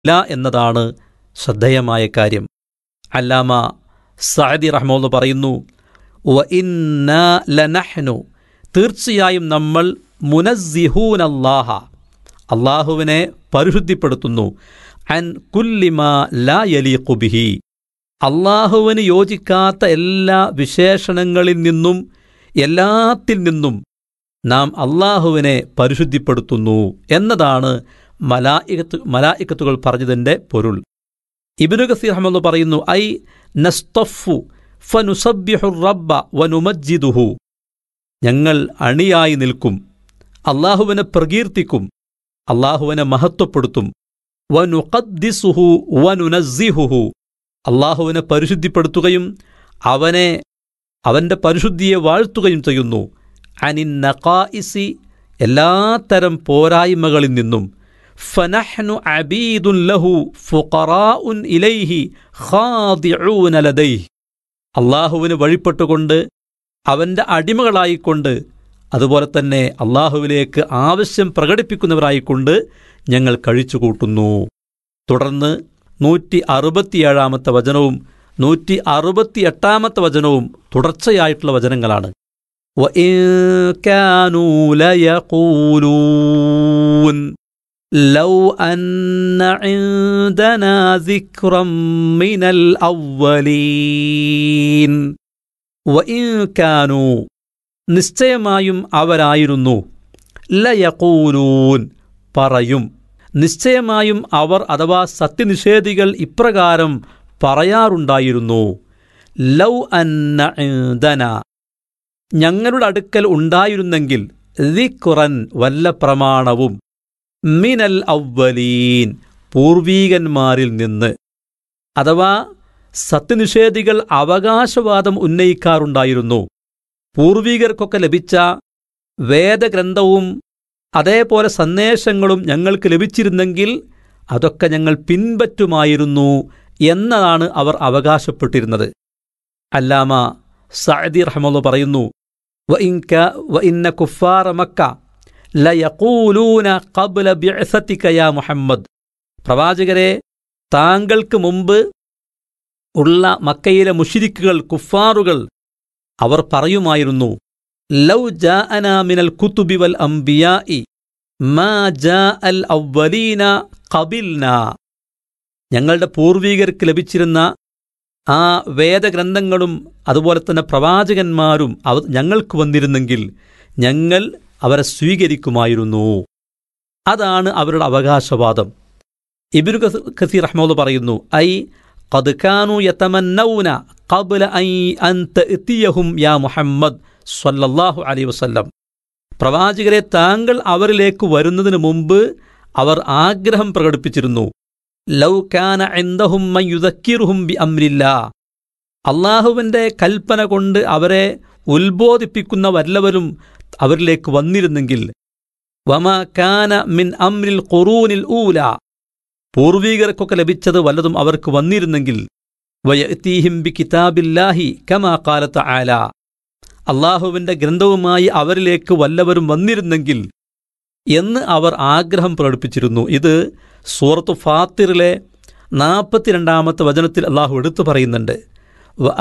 ഇല്ല എന്നതാണ് ശ്രദ്ധേയമായ കാര്യം അല്ലാമ സഅദി റഹ്മോന്ന് പറയുന്നു വ ഇന്നാ ലനഹ്നു തീർച്ചയായും നമ്മൾ മുനസ്സിഹൂൻ അല്ലാഹ അള്ളാഹുവിനെ പരിശുദ്ധിപ്പെടുത്തുന്നു അൻ കുല്ലിമ ലാ യലീഖു ബിഹി അള്ളാഹുവിന് യോജിക്കാത്ത എല്ലാ വിശേഷണങ്ങളിൽ നിന്നും എല്ലാത്തിൽ നിന്നും നാം അള്ളാഹുവിനെ പരിശുദ്ധിപ്പെടുത്തുന്നു എന്നതാണ് മലായികത്ത് മലായിക്കത്തുകൾ പറഞ്ഞതിൻ്റെ പൊരുൾ ഇബിനു ഗസീർ അഹമ്മദ് പറയുന്നു ഐ നസ്തഫു ഫനുസബ്യഹു റബ്ബ വനുമജ്ജിദുഹു ഞങ്ങൾ അണിയായി നിൽക്കും അള്ളാഹുവിനെ പ്രകീർത്തിക്കും അള്ളാഹുവിനെ മഹത്വപ്പെടുത്തും വനുഖദ്ദിസുഹു വനുനസ്സിഹുഹു അള്ളാഹുവിനെ പരിശുദ്ധിപ്പെടുത്തുകയും അവനെ അവൻ്റെ പരിശുദ്ധിയെ വാഴ്ത്തുകയും ചെയ്യുന്നു അനിൻ നഖായിസി എല്ലാത്തരം പോരായ്മകളിൽ നിന്നും ഫനഹ്നു അബീദുൻ ലഹു ഫുഖറാഉൻ ഇലൈഹി ഖാദിഊന ലദൈഹി അള്ളാഹുവിന് വഴിപ്പെട്ടുകൊണ്ട് അവൻ്റെ അടിമകളായിക്കൊണ്ട് അതുപോലെ തന്നെ അള്ളാഹുവിലേക്ക് ആവശ്യം പ്രകടിപ്പിക്കുന്നവരായിക്കൊണ്ട് ഞങ്ങൾ കഴിച്ചുകൂട്ടുന്നു തുടർന്ന് നൂറ്റി അറുപത്തിയേഴാമത്തെ വചനവും നൂറ്റി അറുപത്തിയെട്ടാമത്തെ വചനവും തുടർച്ചയായിട്ടുള്ള വചനങ്ങളാണ് وَإِن كَانُوا لَيَقُولُونَ لَوْ أَنَّ عِندَنَا ذِكْرًا مِنَ الْأَوَّلِينَ وَإِن كَانُوا നിശ്ചയമായും അവരായിരുന്നു ലയക്കൂലൂൻ പറയും നിശ്ചയമായും അവർ അഥവാ സത്യനിഷേധികൾ ഇപ്രകാരം പറയാറുണ്ടായിരുന്നു ലൗ അന്ന ഇൻദന ഞങ്ങളുടെ അടുക്കൽ ഉണ്ടായിരുന്നെങ്കിൽ ദിഖുറൻ വല്ല പ്രമാണവും മിനൽ അവ്വലീൻ പൂർവീകന്മാരിൽ നിന്ന് അഥവാ സത്യനിഷേധികൾ അവകാശവാദം ഉന്നയിക്കാറുണ്ടായിരുന്നു പൂർവീകർക്കൊക്കെ ലഭിച്ച വേദഗ്രന്ഥവും അതേപോലെ സന്ദേശങ്ങളും ഞങ്ങൾക്ക് ലഭിച്ചിരുന്നെങ്കിൽ അതൊക്കെ ഞങ്ങൾ പിൻപറ്റുമായിരുന്നു എന്നതാണ് അവർ അവകാശപ്പെട്ടിരുന്നത് അല്ലാമ സഅദി റഹ്മുള്ള പറയുന്നു വഇൻക വഇന്ന കുഫാറ മക്ക ലയഖൂലൂന ഖബ്ല ബിഅസതിക യാ മുഹമ്മദ് പ്രവാചകരെ താങ്കൾക്ക് മുമ്പ് ഉള്ള മക്കയിലെ മുഷിരിക്കുകൾ കുഫാറുകൾ അവർ പറയുമായിരുന്നു ലൗ ജാഅന മിനൽ കുതുബി വൽ അംബിയാഇ മാ ജാഅൽ അവ്വലീന ഖബിൽന ഞങ്ങളുടെ പൂർവീകർക്ക് ലഭിച്ചിരുന്ന ആ വേദഗ്രന്ഥങ്ങളും അതുപോലെ തന്നെ പ്രവാചകന്മാരും അവ ഞങ്ങൾക്ക് വന്നിരുന്നെങ്കിൽ ഞങ്ങൾ അവരെ സ്വീകരിക്കുമായിരുന്നു അതാണ് അവരുടെ അവകാശവാദം ഇബിനു ഖസീർ റഹ്മോദ് പറയുന്നു ഐ ഖദ്കാനു യതമന്നൗന ഖബ്ല ഐ അൻ തഅതിയഹും യാ മുഹമ്മദ് സ്വല്ലല്ലാഹു അലൈഹി വസല്ലം പ്രവാചകരെ താങ്കൾ അവരിലേക്ക് വരുന്നതിന് മുമ്പ് അവർ ആഗ്രഹം പ്രകടിപ്പിച്ചിരുന്നു ലൗ കാന ഇൻദഹും മൻ യുദക്കിറുഹും ബി അംരില്ലാ അള്ളാഹുവിൻ്റെ കൽപ്പന കൊണ്ട് അവരെ ഉത്ബോധിപ്പിക്കുന്ന വല്ലവരും അവരിലേക്ക് വന്നിരുന്നെങ്കിൽ വമ കാന മിൻ അംരിൽ ഖുറൂനിൽ ഊല പൂർവീകർക്കൊക്കെ ലഭിച്ചത് വല്ലതും അവർക്ക് വന്നിരുന്നെങ്കിൽ വയത്തീഹിം ബി കിതാബില്ലാഹി കമാ കാലത്ത് ആല അള്ളാഹുവിൻ്റെ ഗ്രന്ഥവുമായി അവരിലേക്ക് വല്ലവരും വന്നിരുന്നെങ്കിൽ എന്ന് അവർ ആഗ്രഹം പ്രകടിപ്പിച്ചിരുന്നു ഇത് സൂറത്ത് ഫാത്തിറിലെ നാൽപ്പത്തിരണ്ടാമത്തെ വചനത്തിൽ അള്ളാഹു എടുത്തു പറയുന്നുണ്ട്